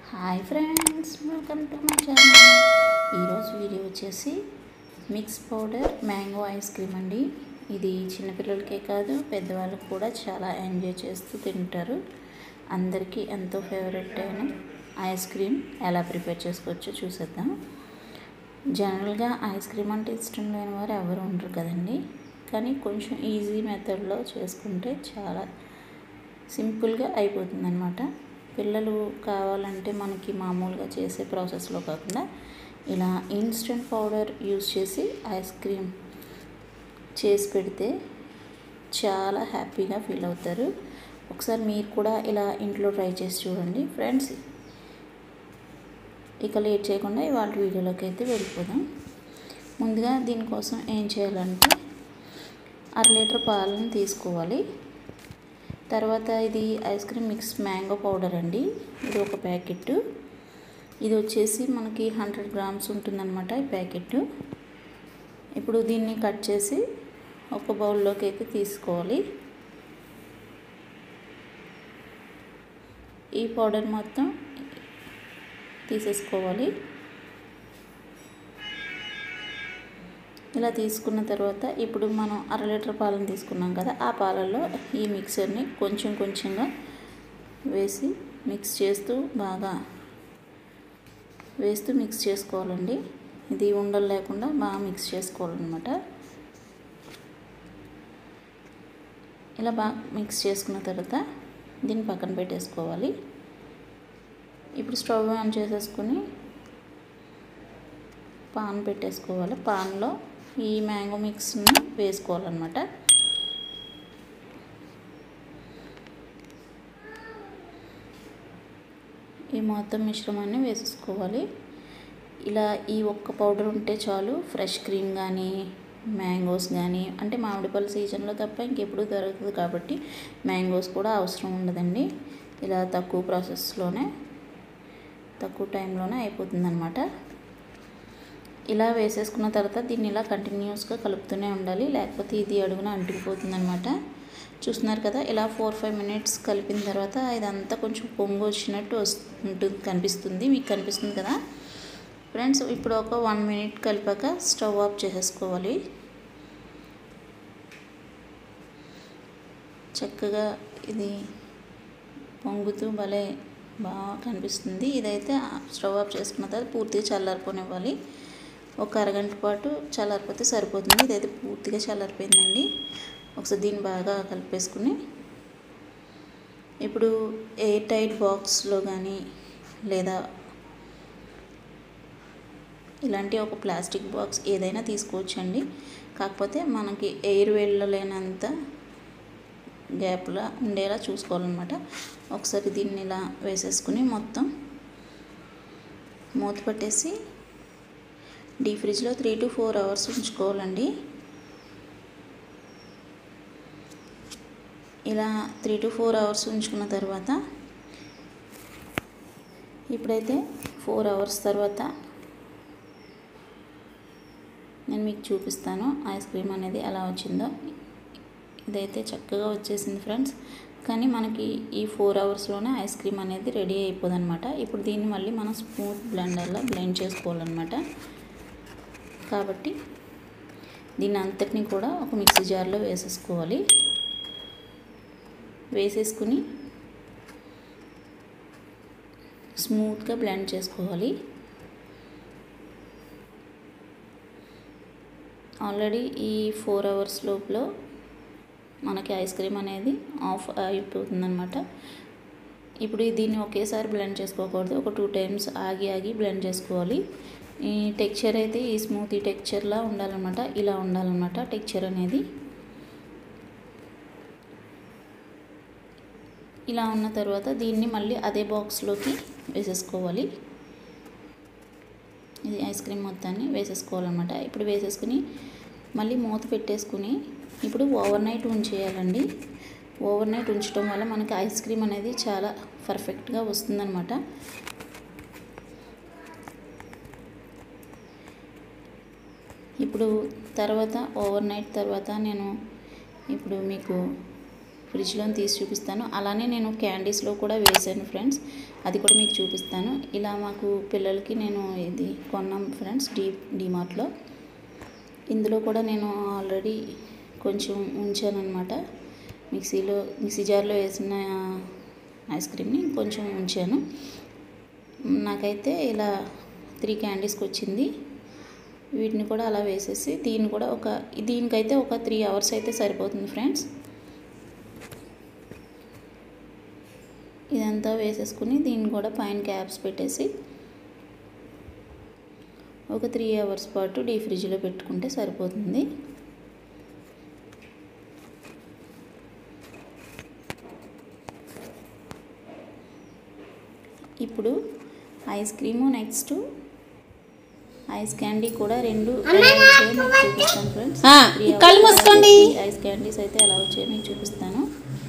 Hi friends welcome to my channel ఈరోజు video వచ్చేసి mix powder mango ice cream అండి ఇది చిన్నపిల్లలకే కాదు పెద్దవాళ్ళకి కూడా చాలా ఎంజాయ్ చేస్తూ తింటారు అందరికీ ఎంతో ఫేవరెట్ అయిన ఐస్ క్రీమ్ ఎలా ప్రిపేర్ చేసుకోవచ్చో చూసేద్దాం జనరల్గా ఐస్ క్రీమ్ అంటే ఇష్టం లేని వారు ఎవరు ఉండరు కదండి కానీ కొంచెం ఈజీ మెథడ్లో చేసుకుంటే చాలా సింపుల్గా అయిపోతుంది అనమాట పిల్లలు కావాలంటే మనకి మామూలుగా చేసే ప్రాసెస్లో కాకుండా ఇలా ఇన్స్టెంట్ పౌడర్ యూస్ చేసి ఐస్ క్రీమ్ చేసి పెడితే చాలా హ్యాపీగా ఫీల్ అవుతారు ఒకసారి మీరు కూడా ఇలా ఇంట్లో ట్రై చేసి చూడండి ఫ్రెండ్స్ ఇక లేట్ చేయకుండా ఇవాళ వీడియోలోకి అయితే వెళ్ళిపోదాం ముందుగా దీనికోసం ఏం చేయాలంటే అర లీటర్ పాలను తీసుకోవాలి తర్వాత ఇది ice cream mix mango powder అండి ఇది ఒక ప్యాకెట్ ఇది వచ్చేసి మనకి హండ్రెడ్ గ్రామ్స్ ఉంటుందన్నమాట ఈ ప్యాకెట్ ఇప్పుడు దీన్ని కట్ చేసి ఒక బౌల్లోకి అయితే తీసుకోవాలి ఈ పౌడర్ మొత్తం తీసేసుకోవాలి ఇలా తీసుకున్న తర్వాత ఇప్పుడు మనం అర లీటర్ పాలను తీసుకున్నాం కదా ఆ పాలల్లో ఈ మిక్సర్ని కొంచెం కొంచెంగా వేసి మిక్స్ చేస్తూ బాగా వేస్తూ మిక్స్ చేసుకోవాలండి ఇది ఉండలు లేకుండా బాగా మిక్స్ చేసుకోవాలన్నమాట ఇలా బాగా మిక్స్ చేసుకున్న తర్వాత దీన్ని పక్కన పెట్టేసుకోవాలి ఇప్పుడు స్టవ్ ఆన్ చేసేసుకొని పాన్ పెట్టేసుకోవాలి పాన్లో ఈ మ్యాంగో మిక్స్ని వేసుకోవాలన్నమాట ఈ మొత్తం మిశ్రమాన్ని వేసేసుకోవాలి ఇలా ఈ ఒక్క పౌడర్ ఉంటే చాలు ఫ్రెష్ క్రీమ్ కానీ మ్యాంగోస్ కానీ అంటే మామిడి పళ్ళు సీజన్లో తప్ప ఇంకెప్పుడు దొరకదు కాబట్టి మ్యాంగోస్ కూడా అవసరం ఉండదండి ఇలా తక్కువ ప్రాసెస్లోనే తక్కువ టైంలోనే అయిపోతుందన్నమాట ఇలా వేసేసుకున్న తర్వాత దీన్ని ఇలా కంటిన్యూస్గా కలుపుతూనే ఉండాలి లేకపోతే ఇది అడుగున అంటుకుపోతుంది అనమాట చూస్తున్నారు కదా ఇలా ఫోర్ ఫైవ్ మినిట్స్ కలిపిన తర్వాత ఇదంతా కొంచెం పొంగు వచ్చినట్టు వస్తుంది కనిపిస్తుంది మీకు కనిపిస్తుంది కదా ఫ్రెండ్స్ ఇప్పుడు ఒక వన్ మినిట్ కలిపాక స్టవ్ ఆఫ్ చేసేసుకోవాలి చక్కగా ఇది పొంగుతూ భలే బాగా కనిపిస్తుంది ఇదైతే స్టవ్ ఆఫ్ చేసుకున్న తర్వాత పూర్తిగా చల్లారిపోనివ్వాలి ఒక అరగంట పాటు చల్లారిపోతే సరిపోతుంది ఇదైతే పూర్తిగా చల్లారిపోయిందండి ఒకసారి దీన్ని బాగా కలిపేసుకుని ఇప్పుడు ఎయిర్ టైట్ బాక్స్లో కానీ లేదా ఇలాంటి ఒక ప్లాస్టిక్ బాక్స్ ఏదైనా తీసుకోవచ్చండి కాకపోతే మనకి ఎయిర్ వెళ్ళలేనంత గ్యాప్లా ఉండేలా చూసుకోవాలన్నమాట ఒకసారి దీన్ని ఇలా వేసేసుకుని మొత్తం మూత పట్టేసి డీ ఫ్రిడ్జ్లో త్రీ టు ఫోర్ అవర్స్ ఉంచుకోవాలండి ఇలా త్రీ టు ఫోర్ అవర్స్ ఉంచుకున్న తర్వాత ఇప్పుడైతే ఫోర్ అవర్స్ తర్వాత నేను మీకు చూపిస్తాను ఐస్ క్రీమ్ అనేది ఎలా వచ్చిందో ఇదైతే చక్కగా వచ్చేసింది ఫ్రెండ్స్ కానీ మనకి ఈ ఫోర్ అవర్స్లోనే ఐస్ క్రీమ్ అనేది రెడీ అయిపోదన్నమాట ఇప్పుడు దీన్ని మళ్ళీ మనం స్మూత్ బ్లెండర్లో బ్లెండ్ చేసుకోవాలన్నమాట కాబట్టి దీన్ని అంతటిని కూడా ఒక మిక్సీ జార్లో వేసేసుకోవాలి వేసేసుకుని స్మూత్గా బ్లెండ్ చేసుకోవాలి ఆల్రెడీ ఈ ఫోర్ అవర్స్ లోపల మనకి ఐస్ క్రీమ్ అనేది ఆఫ్ అయిపోతుందన్నమాట ఇప్పుడు దీన్ని ఒకేసారి బ్లెండ్ చేసుకోకూడదు ఒక టూ టైమ్స్ ఆగి ఆగి బ్లెండ్ చేసుకోవాలి ఈ టెక్చర్ అయితే ఈ స్మూతీ టెక్చర్లా ఉండాలన్నమాట ఇలా ఉండాలన్నమాట టెక్చర్ అనేది ఇలా ఉన్న తర్వాత దీన్ని మళ్ళీ అదే బాక్స్లోకి వేసేసుకోవాలి ఇది ఐస్ క్రీమ్ మొత్తాన్ని వేసేసుకోవాలన్నమాట ఇప్పుడు వేసేసుకుని మళ్ళీ మూత పెట్టేసుకుని ఇప్పుడు ఓవర్ నైట్ ఉంచేయాలండి ఓవర్ నైట్ ఉంచడం వల్ల మనకి ఐస్ క్రీమ్ అనేది చాలా పర్ఫెక్ట్గా వస్తుందన్నమాట ఇప్పుడు తర్వాత ఓవర్ నైట్ తర్వాత నేను ఇప్పుడు మీకు ఫ్రిడ్జ్లో తీసి చూపిస్తాను అలానే నేను క్యాండీస్లో కూడా వేసాను ఫ్రెండ్స్ అది కూడా మీకు చూపిస్తాను ఇలా మాకు పిల్లలకి నేను ఇది కొన్నాం ఫ్రెండ్స్ డీ డీమార్ట్లో ఇందులో కూడా నేను ఆల్రెడీ కొంచెం ఉంచాను అనమాట మిక్సీలో మిక్సీ జార్లో వేసిన ఐస్ క్రీమ్ని కొంచెం ఉంచాను నాకైతే ఇలా త్రీ క్యాండీస్కి వచ్చింది వీటిని కూడా అలా వేసేసి దీన్ని కూడా ఒక దీనికైతే ఒక త్రీ అవర్స్ అయితే సరిపోతుంది ఫ్రెండ్స్ ఇదంతా వేసేసుకుని దీన్ని కూడా పైన క్యాప్స్ పెట్టేసి ఒక త్రీ అవర్స్ పాటు డీ ఫ్రిడ్జ్లో పెట్టుకుంటే సరిపోతుంది ఇప్పుడు ice cream next ice candy కూడా రెండు ఎలా వచ్చాయో మీకు చూపిస్తాను ఫ్రెండ్స్ ఆ, త్రీ కళ్ళు అవర్స్ మూసుకోండి. ఈ ఐస్ క్యాండీస్ అయితే ఎలా వచ్చాయో మీకు చూపిస్తాను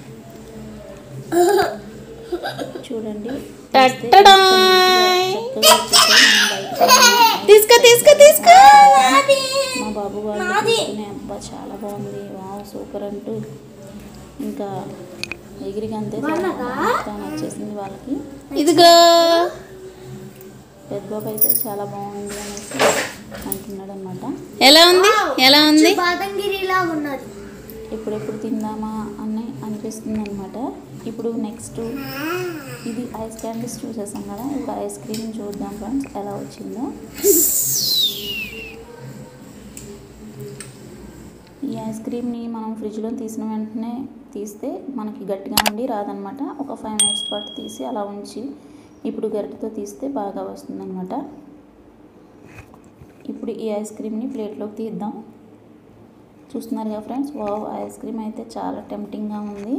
చూడండి తీస్తే టట్టడాయ్. చక్కగా వచ్చేసాయి. మనం బయట కొన్న తీసుకో తీసుకో తీసుకో మా బాబు వాళ్ళు తీసుకునే అబ్బా చాలా బాగుంది వావ్ సూపర్ అంటూ ఇంకా ఎగిరికి అంతే మొత్తం నచ్చేసింది వాళ్ళకి ఇదిగో పెద్ద బాబు అయితే చాలా బాగుంది అనేసి అంటున్నాడు అనమాట ఎలా ఉంది ఎలా ఉంది బాదంగిరిలా ఉన్నది ఎప్పుడెప్పుడు తిందామా అని అనిపిస్తుంది అనమాట ఇప్పుడు నెక్స్ట్ ఇది ఐస్ క్యాండీస్ చూసేసాం కదా ఇప్పుడు ఐస్ క్రీమ్ చూద్దాం ఫ్రెండ్స్ ఎలా వచ్చిందో ఈ ఐస్ క్రీమ్ని మనం ఫ్రిడ్జ్లో తీసిన వెంటనే తీస్తే మనకి గట్టిగా ఉండి రాదనమాట ఒక ఫైవ్ మినిట్స్ పాటు తీసి అలా ఉంచి ఇప్పుడు గరిటెతో తీస్తే బాగా వస్తుందన్నమాట ఇప్పుడు ఈ ఐస్ క్రీమ్ని ప్లేట్లోకి తీద్దాం చూస్తున్నారు కదా ఫ్రెండ్స్ వావ్ ఐస్ క్రీమ్ అయితే చాలా టెంప్టింగ్గా ఉంది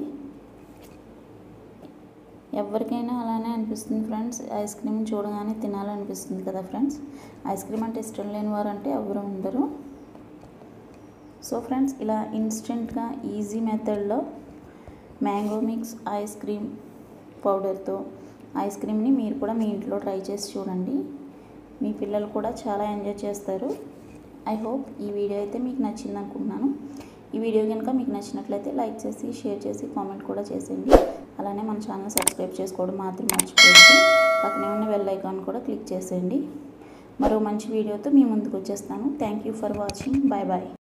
ఎవరికైనా అలానే అనిపిస్తుంది ఫ్రెండ్స్ ఐస్ క్రీమ్ చూడగానే తినాలనిపిస్తుంది కదా ఫ్రెండ్స్ ఐస్ క్రీమ్ అంటే ఇష్టం లేని వారు అంటే ఎవరు ఉండరు సో ఫ్రెండ్స్ ఇలా ఇన్స్టెంట్గా ఈజీ మెథడ్లో మ్యాంగో మిక్స్ ఐస్ క్రీమ్ పౌడర్తో ఐస్ క్రీమ్ని మీరు కూడా మీ ఇంట్లో ట్రై చేసి చూడండి మీ పిల్లలు కూడా చాలా ఎంజాయ్ చేస్తారు ఐ హోప్ ఈ వీడియో అయితే మీకు నచ్చింది అనుకుంటున్నాను ఈ వీడియో కనుక మీకు నచ్చినట్లయితే లైక్ చేసి షేర్ చేసి కామెంట్ కూడా చేసేయండి అలానే మన ఛానల్ సబ్స్క్రైబ్ చేసుకోవడం మాత్రం మర్చిపోవద్దు పక్కనే ఉన్న బెల్ ఐకాన్ కూడా క్లిక్ చేసేయండి మరో మంచి వీడియోతో మీ ముందుకు వచ్చేస్తాను thank you for watching bye bye